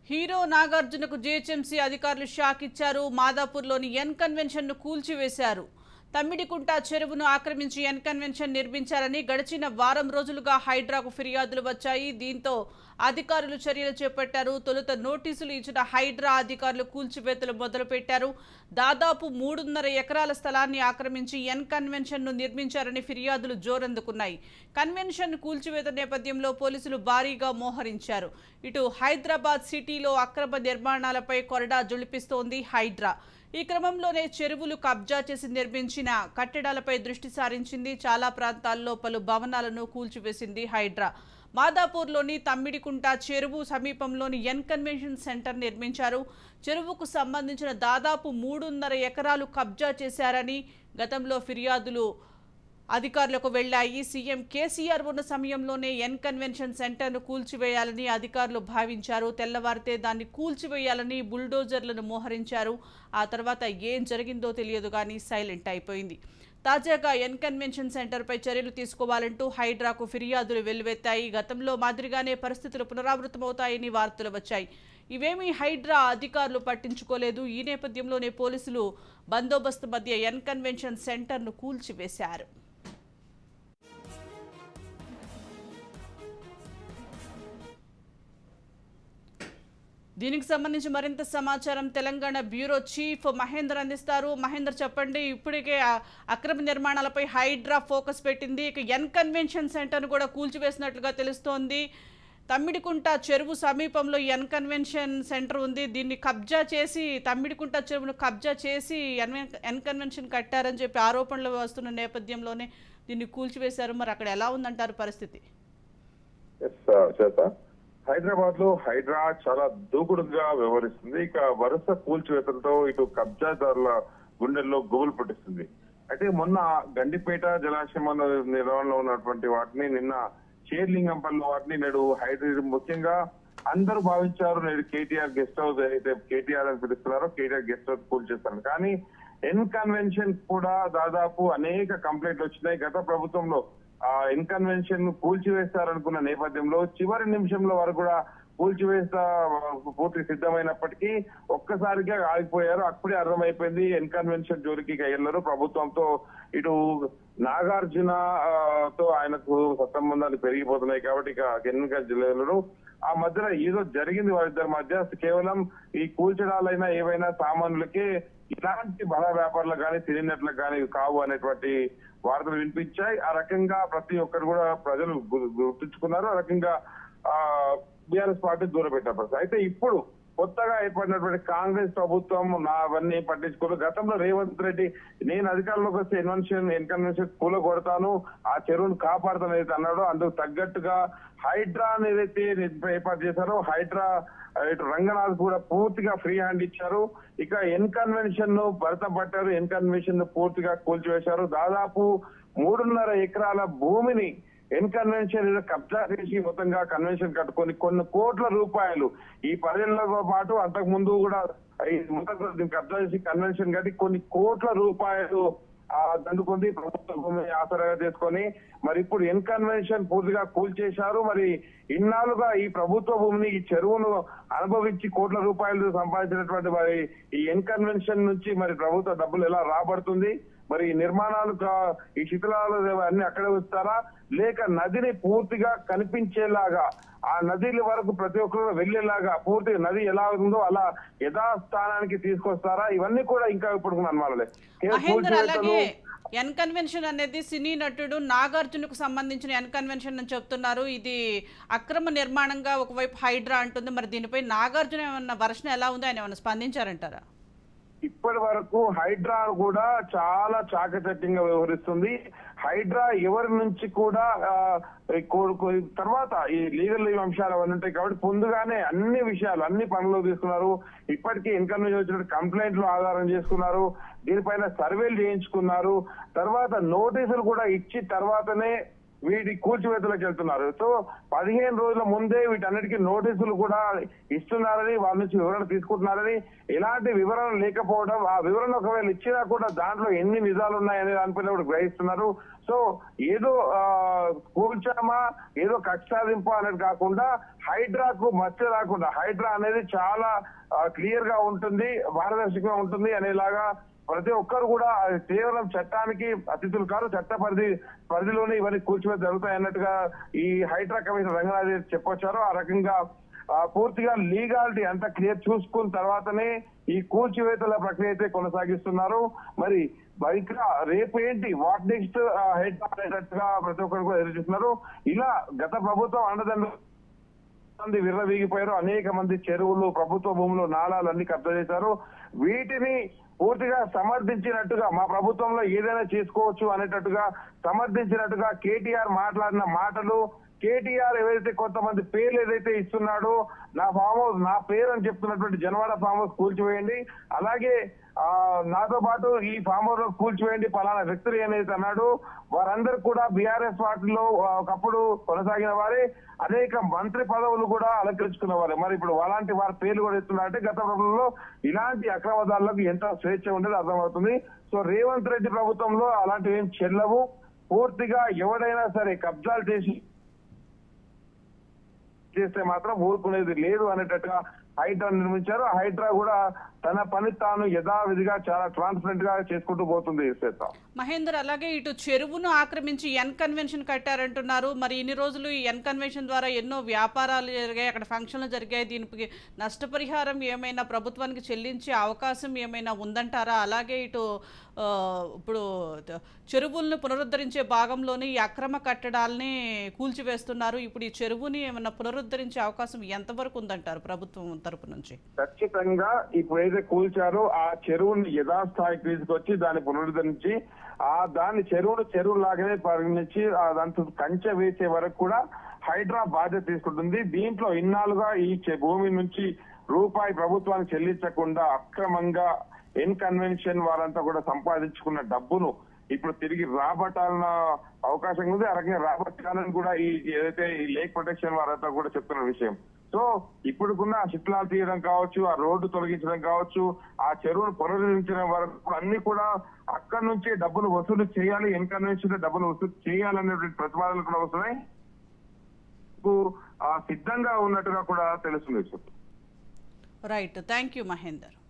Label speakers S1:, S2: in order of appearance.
S1: hero నాగార్జునకు GHMC అధికారులు shock ఇచ్చారు మాదాపూర్లోని ఎన్ కన్వెన్షన్ను కూల్చివేశారు తమ్మిడికుంట చెరువును ఆక్రమించి ఎన్ కన్వెన్షన్ నిర్మించారని గడిచిన వారం రోజులుగా హైడ్రాకు ఫిర్యాదులు వచ్చాయి దీంతో అధికారులు చర్యలు చేపట్టారు తొలుత నోటీసులు ఇచ్చిన హైడ్రా అధికారులు కూల్చివేతలు మొదలుపెట్టారు దాదాపు మూడున్నర ఎకరాల స్థలాన్ని ఆక్రమించి ఎన్ కన్వెన్షన్ను నిర్మించారని ఫిర్యాదులు జోరందుకున్నాయి కన్వెన్షన్ కూల్చివేత నేపథ్యంలో పోలీసులు భారీగా మోహరించారు ఇటు హైదరాబాద్ సిటీలో అక్రమ నిర్మాణాలపై కొరడా జుళిపిస్తోంది హైడ్రా ఈ క్రమంలోనే చెరువులు కబ్జా చేసి నిర్మించిన కట్టడాలపై దృష్టి సారించింది చాలా ప్రాంతాల్లో పలు భవనాలను కూల్చివేసింది హైడ్రా మాదాపూర్లోని తమ్మిడికుంట చెరువు సమీపంలోని ఎన్ కన్వెన్షన్ సెంటర్ నిర్మించారు చెరువుకు సంబంధించిన దాదాపు మూడున్నర ఎకరాలు కబ్జా చేశారని గతంలో ఫిర్యాదులు అధికారులకు వెళ్లాయి సీఎం కేసీఆర్ ఉన్న సమయంలోనే ఎన్ కన్వెన్షన్ సెంటర్ను కూల్చివేయాలని అధికారులు భావించారు తెల్లవారితే దాన్ని కూల్చివేయాలని బుల్డోజర్లను మోహరించారు ఆ తర్వాత ఏం జరిగిందో తెలియదు కానీ సైలెంట్ అయిపోయింది తాజాగా ఎన్ కన్వెన్షన్ సెంటర్పై చర్యలు తీసుకోవాలంటూ హైడ్రాకు ఫిర్యాదులు వెల్లువెత్తాయి గతంలో మాదిరిగానే పరిస్థితులు పునరావృతమవుతాయని వార్తలు వచ్చాయి ఇవేమీ హైడ్రా అధికారులు పట్టించుకోలేదు ఈ నేపథ్యంలోనే పోలీసులు బందోబస్తు మధ్య ఎన్ కన్వెన్షన్ సెంటర్ను కూల్చివేశారు దీనికి సంబంధించి మరింత సమాచారం తెలంగాణ బ్యూరో చీఫ్ మహేందర్ అందిస్తారు మహేందర్ చెప్పండి ఇప్పటికే ఆ అక్రమ నిర్మాణాలపై హైడ్రా ఫోకస్ పెట్టింది ఇక ఎన్ కన్వెన్షన్ సెంటర్ను కూడా కూల్చివేసినట్లుగా తెలుస్తోంది తమ్మిడికుంట చెరువు సమీపంలో ఎన్ కన్వెన్షన్ సెంటర్ ఉంది దీన్ని కబ్జా చేసి తమ్మిడికుంట చెరువును కబ్జా చేసి ఎన్ ఎన్ కన్వెన్షన్ కట్టారని చెప్పి ఆరోపణలు వస్తున్న నేపథ్యంలోనే దీన్ని కూల్చివేశారు మరి అక్కడ ఎలా ఉందంటారు పరిస్థితి
S2: ఎస్ చేత హైదరాబాద్ లో హైడ్రా చాలా దూకుడుగా వ్యవహరిస్తుంది ఇక వరుస కూల్చివేతలతో ఇటు కబ్జాదారుల గుండెల్లో గుబులు పుట్టిస్తుంది అయితే మొన్న గండిపేట జలాశయం నిర్వహణలో ఉన్నటువంటి వాటిని నిన్న షేర్లింగంపల్లి వాటిని నేడు హైడ్రా ముఖ్యంగా అందరూ భావించారు నేడు కేటీఆర్ గెస్ట్ హౌస్ అయితే కేటీఆర్ అని పిలుస్తున్నారో కేటీఆర్ గెస్ట్ హౌస్ కూల్చేస్తారు కానీ ఎన్ కన్వెన్షన్ కూడా దాదాపు అనేక కంప్లైంట్లు వచ్చినాయి గత ప్రభుత్వంలో ఆ ఇన్కన్వెన్షన్ కూల్చివేస్తారనుకున్న నేపథ్యంలో చివరి నిమిషంలో వారు కూడా కూల్చివేస్తా పూర్తి సిద్ధమైనప్పటికీ ఒక్కసారిగా ఆగిపోయారు అప్పుడే అర్థమైపోయింది ఇన్కన్వెన్షన్ జోలికి ఇక వెళ్ళరు ప్రభుత్వంతో ఇటు నాగార్జున ఆ, తో ఆయనకు సత్సంబంధాలు పెరిగిపోతున్నాయి కాబట్టి ఇక ఎన్నికల జిల్లాలో ఆ మధ్యన ఏదో జరిగింది వారిద్దరి మధ్య కేవలం ఈ కూల్చడాలైనా ఏవైనా సామాన్యులకే ఇలాంటి బల వ్యాపారులకు కానీ తిరిగినట్లకు కానీ కావు అనేటువంటి వార్తలు వినిపించాయి ఆ రకంగా ప్రతి ఒక్కరు కూడా ప్రజలు గు- గుర్తుంచుకున్నారు ఆ రకంగా ఆ బీఆర్ఎస్ పార్టీ దూరం పెట్టిన పరిస్థితి అయితే ఇప్పుడు కొత్తగా ఏర్పడినటువంటి కాంగ్రెస్ ప్రభుత్వం నా అవన్నీ పట్టించుకోరు గతంలో రేవంత్ రెడ్డి నేను అధికారంలోకి వస్తే ఇన్వెన్షన్ ఇన్కన్వెన్షన్ కూల కొడతాను ఆ చెరువును కాపాడుతాను ఏదైతే అన్నాడో అందుకు తగ్గట్టుగా హైడ్రా ఏదైతే ఏర్పాటు చేశారో హైడ్రా ఇటు రంగనాథ్ కూడా పూర్తిగా ఫ్రీ హ్యాండ్ ఇచ్చారు ఇక ఎన్ కన్వెన్షన్ ను భరతం పట్టారు ఎన్ కన్వెన్షన్ ను పూర్తిగా కూల్చివేశారు దాదాపు మూడున్నర ఎకరాల భూమిని ఎన్ కన్వెన్షన్ మీద కబ్జా చేసి మొత్తంగా కన్వెన్షన్ కట్టుకొని కొన్ని కోట్ల రూపాయలు ఈ పదేళ్లతో పాటు అంతకు ముందు కూడా ఈ మొత్తం దీన్ని కబ్జా చేసి కన్వెన్షన్ కట్టి కొన్ని కోట్ల రూపాయలు ఆ దండుకుంది ప్రభుత్వ భూమిని ఆసరాగా చేసుకొని మరి ఇప్పుడు ఎన్ కన్వెన్షన్ పూర్తిగా కూల్చేశారు మరి ఇన్నాళ్ళుగా ఈ ప్రభుత్వ భూమిని ఈ చెరువును అనుభవించి కోట్ల రూపాయలు సంపాదించినటువంటి మరి ఈ ఎన్ కన్వెన్షన్ నుంచి మరి ప్రభుత్వ డబ్బులు ఎలా రాబడుతుంది మరి ఈ నిర్మాణాలు కా- ఈ శిథిలాలు అన్ని అక్కడే ఉంచుతారా లేక నదిని పూర్తిగా కనిపించేలాగా ఆ నదిల వరకు ప్రతి ఒక్కరు వెళ్లేలాగా పూర్తిగా నది ఎలా ఉందో అలా యథాస్థానానికి తీసుకొస్తారా ఇవన్నీ కూడా ఇంకా ఇప్పుడు అనుమానాలే కేవలం
S1: మహేందర్ అలాగే
S2: కూల్చివేతలు
S1: ఎన్ కన్వెన్షన్ అనేది సినీ నటుడు నాగార్జునకు సంబంధించిన ఎన్ కన్వెన్షన్ అని చెప్తున్నారు ఇది అక్రమ నిర్మాణంగా ఒకవైపు హైడ్రా అంటుంది మరి దీనిపై నాగార్జున ఏమన్నా వర్షం ఎలా ఉంది ఆయన ఏమన్నా స్పందించారంటారా
S2: ఇప్పటి వరకు హైడ్రా కూడా చాలా చాకచక్యంగా వ్యవహరిస్తుంది హైడ్రా ఎవరి నుంచి కూడా ఆ, ఈ కో- కో- తర్వాత ఈ లీగల్ అంశాలు అవన్నీ ఉంటాయి కాబట్టి ముందుగానే అన్ని విషయాలు అన్ని పనులు తీసుకున్నారు ఇప్పటికీ ఇన్కమ్ నుంచి వచ్చిన కంప్లైంట్లు ఆధారం చేసుకున్నారు దీనిపైన సర్వేలు చేయించుకున్నారు తర్వాత నోటీసులు కూడా ఇచ్చి తర్వాతనే వీటి కూల్చివేతలకు వెళ్తున్నారు సో పదిహేను రోజుల ముందే వీటన్నిటికీ నోటీసులు కూడా ఇస్తున్నారని వాళ్ళ నుంచి వివరణ తీసుకుంటున్నారని ఎలాంటి వివరణ లేకపోవడం ఆ వివరణ ఒకవేళ ఇచ్చినా కూడా దాంట్లో ఎన్ని నిజాలు ఉన్నాయనే దానిపైన కూడా గ్రహిస్తున్నారు సో ఏదో ఆ, కూల్చామా ఏదో కక్ష సాధింపు అనేది కాకుండా హైడ్రాకు మచ్చ రాకుండా హైడ్రా అనేది చాలా క్లియర్ గా ఉంటుంది పారదర్శకంగా ఉంటుంది అనేలాగా ప్రతి ఒక్కరు కూడా అది కేవలం చట్టానికి అతిథులు కాదు చట్ట పరిధి పరిధిలోనే ఇవన్నీ కూల్చివేత జరుగుతాయి అన్నట్టుగా ఈ హైడ్రా కమిషనర్ రంగనాథ్ చెప్పొచ్చారు ఆ రకంగా ఆ, పూర్తిగా లీగాలిటీ అంతా క్లియర్ చూసుకున్న తర్వాతనే ఈ కూల్చివేతల ప్రక్రియ అయితే కొనసాగిస్తున్నారు మరి మరి ఇంకా రేపు ఏంటి వాట్ నెక్స్ట్ హెడ్ అనేటట్టుగా ప్రతి ఒక్కరు కూడా ఎదురు చూస్తున్నారు ఇలా గత ప్రభుత్వం అండదండ మంది విర్రవీగిపోయారు అనేక మంది చెరువులు ప్రభుత్వ భూములు నాలాలు అన్ని కబ్జా చేశారు వీటిని పూర్తిగా సమర్థించినట్టుగా మా ప్రభుత్వంలో ఏదైనా చేసుకోవచ్చు అనేటట్టుగా సమర్థించినట్టుగా కేటీఆర్ మాట్లాడిన మాటలు కేటీఆర్ ఏవైతే కొంతమంది పేర్లు ఏదైతే ఇస్తున్నాడో నా ఫామ్ హౌస్ నా పేరు అని చెప్తున్నటువంటి జనవాడ ఫామ్ హౌస్ కూల్చివేయండి అలాగే ఆ నాతో పాటు ఈ ఫామ్ హౌస్ కూల్చివేయండి పలానా వ్యక్తులు ఏదైతే అన్నాడు వారందరూ కూడా బీఆర్ఎస్ పార్టీలో ఆ, ఒకప్పుడు కొనసాగిన వారే అనేక మంత్రి పదవులు కూడా అలంకరించుకున్న వారే మరి ఇప్పుడు అలాంటి వారి పేర్లు కూడా ఇస్తున్నారంటే గత ప్రభుత్వంలో ఇలాంటి అక్రమదారులకు ఎంత స్వేచ్ఛ ఉండేది అర్థమవుతుంది సో రేవంత్ రెడ్డి ప్రభుత్వంలో అలాంటివి ఏం చెల్లవు పూర్తిగా ఎవడైనా సరే కబ్జాలు చేసి చేస్తే మాత్రం ఊరుకునేది లేదు అనేటట్టుగా హైడ్రా నిర్మించారు ఆ హైడ్రా కూడా తన పని తాను యథావిధిగా చాలా ట్రాన్స్పరెంట్ గా చేసుకుంటూ పోతుంది శ్వేత
S1: మహేందర్ అలాగే ఇటు చెరువును ఆక్రమించి ఎన్ కన్వెన్షన్ కట్టారంటున్నారు మరి ఇన్ని రోజులు ఈ ఎన్ కన్వెన్షన్ ద్వారా ఎన్నో వ్యాపారాలు జరిగాయి అక్కడ ఫంక్షన్లు జరిగాయి దీనికి నష్టపరిహారం ఏమైనా ప్రభుత్వానికి చెల్లించే అవకాశం ఏమైనా ఉందంటారా అలాగే ఇటు ఆ, ఇప్పుడు త- చెరువులను పునరుద్ధరించే భాగంలోని ఈ అక్రమ కట్టడాల్ని కూల్చివేస్తున్నారు ఇప్పుడు ఈ చెరువుని ఏమైనా పునరుద్ధరించే అవకాశం ఎంతవరకు ఉందంటారు ప్రభుత్వం తరపు నుంచి
S2: ఖచ్చితంగా ఇప్పుడు ఏదైతే కూల్చారో ఆ చెరువుని యథాస్థాయికి తీసుకొచ్చి దాన్ని పునరుద్ధరించి ఆ దాన్ని చెరువును చెరువు లాగానే పరిగణించి ఆ దాంతో కంచె వేసే వరకు కూడా హైడ్రా బాధ్యత తీసుకుంటుంది దీంట్లో ఇన్నాళ్ళుగా ఈ చె- భూమి నుంచి రూపాయి ప్రభుత్వానికి చెల్లించకుండా అక్రమంగా ఎన్ కన్వెన్షన్ వారంతా కూడా సంపాదించుకున్న డబ్బును ఇప్పుడు తిరిగి రాబట్టాలన్న అవకాశం ఉంది ఆ రకంగా రాబట్టాలని కూడా ఈ ఏదైతే ఈ లేక్ ప్రొటెక్షన్ వారంతా కూడా చెప్తున్న విషయం సో ఇప్పుడుకున్న ఆ శిథిలాలు తీయడం కావచ్చు ఆ రోడ్డు తొలగించడం కావచ్చు ఆ చెరువును పునరుద్ధరించడం వరకు అన్ని కూడా అక్కడి నుంచే డబ్బులు వసూలు చేయాలి ఎన్ కన్వెన్షన్ డబ్బులు వసూలు చేయాలనేటువంటి ప్రతిపాదనలు కూడా వస్తున్నాయి ఆ సిద్ధంగా ఉన్నట్టుగా కూడా తెలుస్తుంది
S1: రైట్ థ్యాంక్ యూ మహేందర్